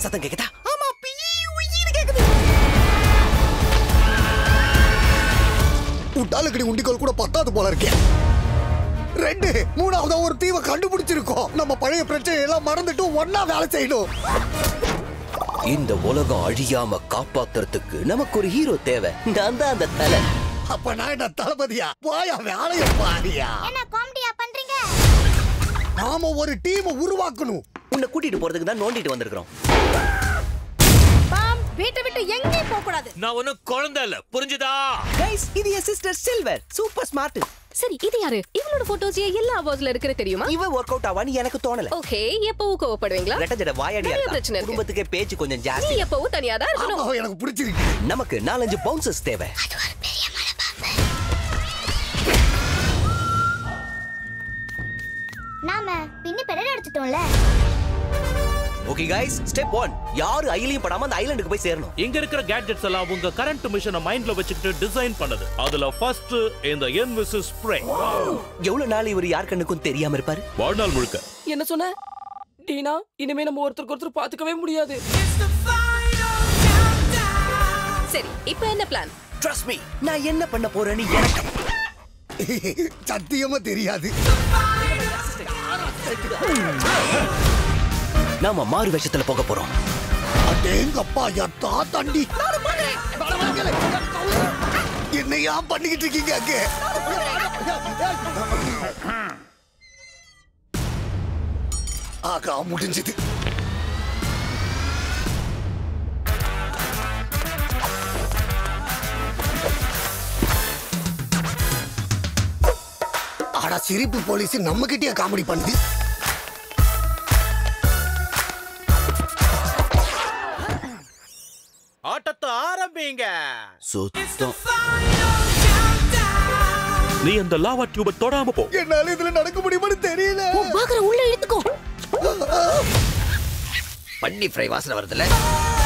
சத்தம் கேக்குதா ஆமா பீ உயிர் கேக்குது உண்டாலுக்கடி உண்டிக்கோல் கூட பத்தாது போல இருக்கே ரெண்டு மூணாவதா ஒரு தீவை கண்டுபிடிச்சிருக்கோம் நம்ம பழைய பிரச்சனை எல்லாம் மறந்துட்டு ஒன்னா வேலை செய்யணும் இந்த உலகம் அழியாம காப்பாத்துறதுக்கு நமக்கு ஒரு ஹீரோ தேவை நான் தான் அந்த தலை அப்ப நான் என்ன தளபதியா போயா வேலைய பாரியா என்ன காமெடியா பண்றீங்க நாம ஒரு டீமை உருவாக்கணும் உன்னை கூட்டிட்டு போறதுக்கு தான் நோண்டிட்டு வந்திருக்கிறோம் பாம் வீட்டை விட்டு எங்கேயும் போக கூடாது நான் ஒன்னும் குழந்தை இல்ல புரிஞ்சுதா கைஸ் இது என் சிஸ்டர் சில்வர் சூப்பர் ஸ்மார்ட் சரி இது யாரு இவளோட போட்டோஸ் எல்லா அவார்ட்ஸ்ல இருக்கிற தெரியுமா இவ ஒர்க் அவுட் ஆவான்னு எனக்கு தோணல ஓகே எப்பவும் கோவப்படுவீங்களா ரெட்ட ஜட வாயாடியா நிறைய இருக்கா. பிரச்சனை இருக்கு. குடும்பத்துக்கே பேச்சு கொஞ்சம் நீ ஜாஸ்தி எப்பவும் தனியா தான் இருக்கணும் ஆமா எனக்கு பிடிச்சிருக்கு நமக்கு நாலஞ்சு பவுன்சர்ஸ் தேவை நாம பின்னி பெடல் எடுத்துட்டோம்ல ஓகே கைஸ் ஸ்டெப் ஒன் யாரு ஐலையும் படாம அந்த ஐலண்டுக்கு போய் சேரணும் இங்க இருக்கிற கேட்ஜெட்ஸ் எல்லாம் உங்க கரண்ட் மிஷனை மைண்ட்ல வச்சுக்கிட்டு டிசைன் பண்ணது அதுல ஃபர்ஸ்ட் இந்த என்விசிஸ் ஸ்ப்ரே எவ்வளவு நாள் இவர் யார் கண்ணுக்கும் தெரியாம இருப்பாரு வாழ்நாள் முழுக்க என்ன சொன்ன டீனா இனிமே நம்ம ஒருத்தருக்கு ஒருத்தர் பாத்துக்கவே முடியாது சரி இப்போ என்ன பிளான் ட்ரஸ்ட் மீ நான் என்ன பண்ண போறேன்னு எனக்கு சத்தியமா தெரியாது நாம மாறு வேஷத்துல போக போறோம் அடேங்கப்பா எத்தா தண்டி என்னையா பண்ணிக்கிட்டு இருக்கீங்க அங்கே ஆகா முடிஞ்சது ஆடா சிரிப்பு போலீஸ் நம்ம கிட்டயே காமெடி பண்ணுது ஆட்டத்தை ஆரம்பிங்க சுத்தம் நீ அந்த லாவா டியூப தொடாம போ என்னால இதுல நடக்க முடியுமான்னு தெரியல பாக்குற உள்ள இழுத்துக்கோ பண்ணி ஃப்ரை வாசனை வருதுல்ல